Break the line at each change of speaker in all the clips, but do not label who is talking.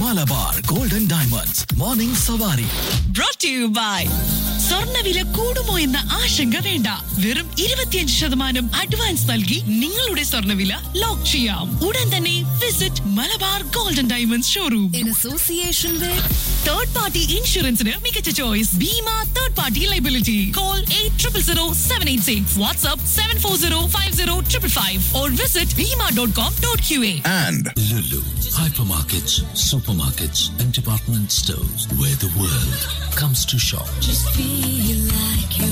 Malabar golden diamonds morning സവാരി
brought to you by സ്വർണ്ണവില കൂടുമോ എന്ന ആശങ്ക വേണ്ട വെറും ഇരുപത്തിയഞ്ച് ശതമാനം അഡ്വാൻസ് നൽകി നിങ്ങളുടെ സ്വർണ്ണവില ലോക്ക് ചെയ്യാം ഉടൻ തന്നെ visit Malabar golden diamonds showroom
in association with
third party ഇൻഷുറൻസിന് മികച്ച choice Bima third party liability call eight triple zero seven eight six WhatsApp seven four zero five zero triple five or visit Bima dot com dot Q A
and
Lulu, hypermarkets, supermarkets, and department stores where the world comes to shop.
feel like you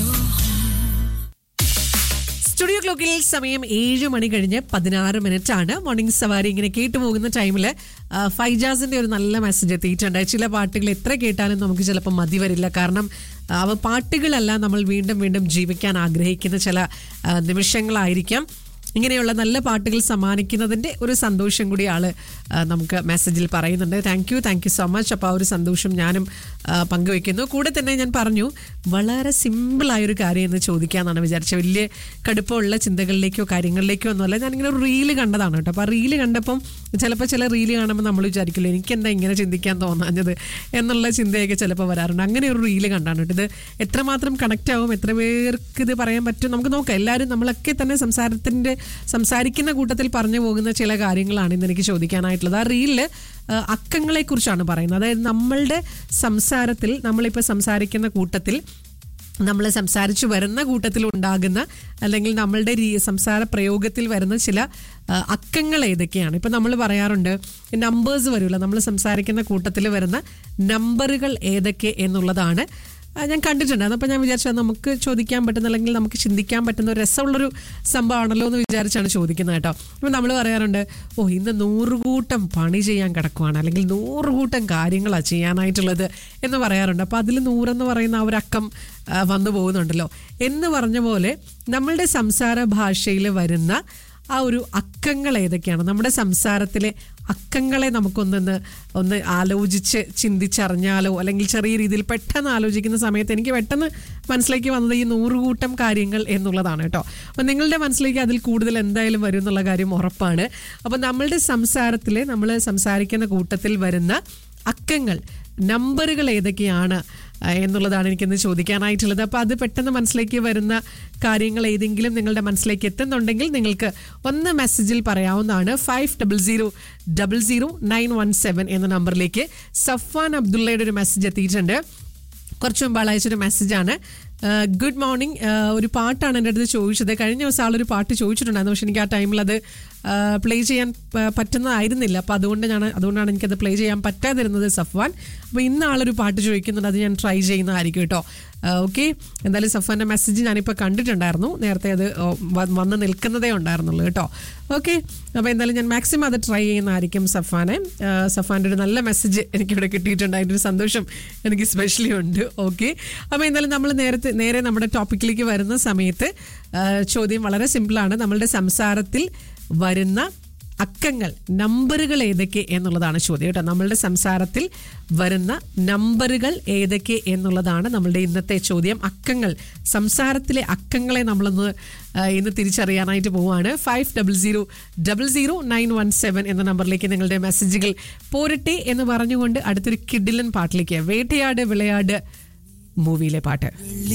studio ക്ലോക്കിൽ സമയം ഏഴ് മണി കഴിഞ്ഞ് പതിനാറ് minute ആണ് morning സവാരി ഇങ്ങനെ കേട്ടു പോകുന്ന ടൈമിൽ ഫൈജാസിന്റെ ഒരു നല്ല മെസ്സേജ് എത്തിയിട്ടുണ്ട് ചില പാട്ടുകൾ എത്ര കേട്ടാലും നമുക്ക് ചിലപ്പോൾ മതി വരില്ല കാരണം ആ, അവ പാട്ടുകളല്ല നമ്മൾ വീണ്ടും വീണ്ടും ജീവിക്കാൻ ആഗ്രഹിക്കുന്ന ചില ആ, നിമിഷങ്ങളായിരിക്കാം ഇങ്ങനെയുള്ള നല്ല പാട്ടുകൾ സമ്മാനിക്കുന്നതിൻ്റെ ഒരു സന്തോഷം കൂടി ആള് ആ, നമുക്ക് മെസ്സേജിൽ പറയുന്നുണ്ട് thank you thank you so much അപ്പോൾ ആ ഒരു സന്തോഷം ഞാനും ആ, പങ്കുവെക്കുന്നു കൂടെ തന്നെ ഞാൻ പറഞ്ഞു വളരെ സിമ്പിളായൊരു കാര്യം എന്ന് ചോദിക്കാമെന്നാണ് വിചാരിച്ചത് വലിയ കടുപ്പമുള്ള ചിന്തകളിലേക്കോ കാര്യങ്ങളിലേക്കോ ഒന്നുമല്ല ഞാനിങ്ങനെ ഒരു റീല് കണ്ടതാണ് കേട്ടോ അപ്പോൾ ആ റീല് കണ്ടപ്പം ചിലപ്പോൾ ചില റീല് കാണുമ്പോൾ നമ്മൾ വിചാരിക്കില്ല എനിക്കെന്താ ഇങ്ങനെ ചിന്തിക്കാൻ തോന്നാഞ്ഞത് എന്നുള്ള ചിന്തയൊക്കെ ചിലപ്പോൾ വരാറുണ്ട് അങ്ങനെ ഒരു റീല് കണ്ടാണ് കേട്ടോ ഇത് എത്രമാത്രം കണക്റ്റ് ആവും എത്ര പേർക്ക് ഇത് പറയാൻ പറ്റും നമുക്ക് നോക്കാം എല്ലാവരും നമ്മളൊക്കെ തന്നെ സംസാരത്തിൻ്റെ സംസാരിക്കുന്ന കൂട്ടത്തിൽ പറഞ്ഞു പോകുന്ന ചില കാര്യങ്ങളാണ് ഇന്ന് എനിക്ക് ചോദിക്കാനായിട്ടുള്ളത് ആ റീലില് അക്കങ്ങളെ കുറിച്ചാണ് പറയുന്നത് അതായത് നമ്മളുടെ സംസാരത്തിൽ നമ്മളിപ്പോൾ സംസാരിക്കുന്ന കൂട്ടത്തിൽ നമ്മൾ സംസാരിച്ചു വരുന്ന കൂട്ടത്തിൽ ഉണ്ടാകുന്ന അല്ലെങ്കിൽ നമ്മളുടെ രീ- സംസാര പ്രയോഗത്തിൽ വരുന്ന ചില ആ, അക്കങ്ങൾ ഏതൊക്കെയാണ് ഇപ്പം നമ്മൾ പറയാറുണ്ട് നമ്പേഴ്സ് വരില്ല നമ്മൾ സംസാരിക്കുന്ന കൂട്ടത്തിൽ വരുന്ന നമ്പറുകൾ ഏതൊക്കെ എന്നുള്ളതാണ് ആ, ഞാൻ കണ്ടിട്ടുണ്ട് അതപ്പോൾ ഞാൻ വിചാരിച്ചത് നമുക്ക് ചോദിക്കാൻ പറ്റുന്ന അല്ലെങ്കിൽ നമുക്ക് ചിന്തിക്കാൻ പറ്റുന്ന ഒരു രസമുള്ളൊരു സംഭവമാണല്ലോ എന്ന് വിചാരിച്ചാണ് ചോദിക്കുന്നത് കേട്ടോ ഇപ്പം നമ്മൾ പറയാറുണ്ട് ഓ ഇന്ന് നൂറുകൂട്ടം പണി ചെയ്യാൻ കിടക്കുവാണ് അല്ലെങ്കിൽ നൂറുകൂട്ടം കാര്യങ്ങളാണ് ചെയ്യാനായിട്ടുള്ളത് എന്ന് പറയാറുണ്ട് അപ്പോൾ അതിൽ നൂറെന്ന് പറയുന്ന ആ ഒരു അക്കം ആ, വന്നു പോകുന്നുണ്ടല്ലോ എന്ന് പറഞ്ഞ പോലെ നമ്മളുടെ സംസാര ഭാഷയിൽ വരുന്ന ആ ഒരു അക്കങ്ങൾ ഏതൊക്കെയാണ് നമ്മുടെ സംസാരത്തിലെ അക്കങ്ങളെ നമുക്കൊന്നൊന്ന് ഒന്ന് ആലോചിച്ച് ചിന്തിച്ചറിഞ്ഞാലോ അല്ലെങ്കിൽ ചെറിയ രീതിയിൽ പെട്ടെന്ന് ആലോചിക്കുന്ന സമയത്ത് എനിക്ക് പെട്ടെന്ന് മനസ്സിലേക്ക് വന്നത് ഈ നൂറുകൂട്ടം കാര്യങ്ങൾ എന്നുള്ളതാണ് കേട്ടോ അപ്പം നിങ്ങളുടെ മനസ്സിലേക്ക് അതിൽ കൂടുതൽ എന്തായാലും വരും എന്നുള്ള കാര്യം ഉറപ്പാണ് അപ്പം നമ്മളുടെ സംസാരത്തിൽ നമ്മൾ സംസാരിക്കുന്ന കൂട്ടത്തിൽ വരുന്ന അക്കങ്ങൾ നമ്പറുകൾ ഏതൊക്കെയാണ് ആ, എന്നുള്ളതാണ് എനിക്കിന്ന് ചോദിക്കാനായിട്ടുള്ളത് അപ്പോൾ അത് പെട്ടെന്ന് മനസ്സിലേക്ക് വരുന്ന കാര്യങ്ങൾ ഏതെങ്കിലും നിങ്ങളുടെ മനസ്സിലേക്ക് എത്തുന്നുണ്ടെങ്കിൽ നിങ്ങൾക്ക് ഒന്ന് മെസ്സേജിൽ പറയാവുന്നതാണ് five double zero double zero nine one seven എന്ന നമ്പറിലേക്ക് സഫാൻ അബ്ദുള്ളയുടെ ഒരു മെസ്സേജ് എത്തിയിട്ടുണ്ട് കുറച്ച് മുമ്പ് ആൾ അയച്ചൊരു മെസ്സേജാണ് ഗുഡ് മോർണിംഗ് ഒരു പാട്ടാണ് എൻ്റെ അടുത്ത് ചോദിച്ചത് കഴിഞ്ഞ ദിവസം ആളൊരു പാട്ട് ചോദിച്ചിട്ടുണ്ടായിരുന്നു പക്ഷെ എനിക്ക് ആ ടൈമിൽ അത് പ്ലേ ചെയ്യാൻ പ- പറ്റുന്നതായിരുന്നില്ല അപ്പോൾ അതുകൊണ്ട് ഞാൻ അതുകൊണ്ടാണ് എനിക്കത് പ്ലേ ചെയ്യാൻ പറ്റാതിരുന്നത് സഫ്വാൻ അപ്പോൾ ഇന്ന് ആളൊരു പാട്ട് ചോദിക്കുന്നുണ്ട് അത് ഞാൻ ട്രൈ ചെയ്യുന്നതായിരിക്കും കേട്ടോ ഓക്കെ എന്തായാലും സഫാൻ്റെ മെസ്സേജ് ഞാനിപ്പോൾ കണ്ടിട്ടുണ്ടായിരുന്നു നേരത്തെ അത് ഓ, വ- വന്ന് നിൽക്കുന്നതേ ഉണ്ടായിരുന്നുള്ളൂ കേട്ടോ ഓക്കെ അപ്പോൾ എന്തായാലും ഞാൻ മാക്സിമം അത് ട്രൈ ചെയ്യുന്നതായിരിക്കും സഫാനെ ആ, സഫാൻ്റെ ഒരു നല്ല മെസ്സേജ് എനിക്കിവിടെ കിട്ടിയിട്ടുണ്ട് അതിൻ്റെ ഒരു സന്തോഷം എനിക്ക് സ്പെഷ്യലി ഉണ്ട് ഓക്കെ അപ്പോൾ എന്തായാലും നമ്മൾ നേരത്തെ നേരെ നമ്മുടെ ടോപ്പിക്കിലേക്ക് വരുന്ന സമയത്ത് ആ, ചോദ്യം വളരെ സിമ്പിളാണ് നമ്മളുടെ സംസാരത്തിൽ വരുന്ന അക്കങ്ങൾ നമ്പറുകൾ ഏതൊക്കെ എന്നുള്ളതാണ് ചോദ്യം കേട്ടോ നമ്മളുടെ സംസാരത്തിൽ വരുന്ന നമ്പറുകൾ ഏതൊക്കെ എന്നുള്ളതാണ് നമ്മളുടെ ഇന്നത്തെ ചോദ്യം അക്കങ്ങൾ സംസാരത്തിലെ അക്കങ്ങളെ നമ്മളൊന്ന് ആ, ഇന്ന് തിരിച്ചറിയാനായിട്ട് പോവുകയാണ് five double zero double zero nine one seven എന്ന നമ്പറിലേക്ക് നിങ്ങളുടെ മെസ്സേജുകൾ പോരട്ടെ എന്ന് പറഞ്ഞുകൊണ്ട് അടുത്തൊരു കിഡിലൻ പാട്ടിലേക്ക് വേട്ടയാട് വിളയാട് മൂവിയിലെ പാട്ട്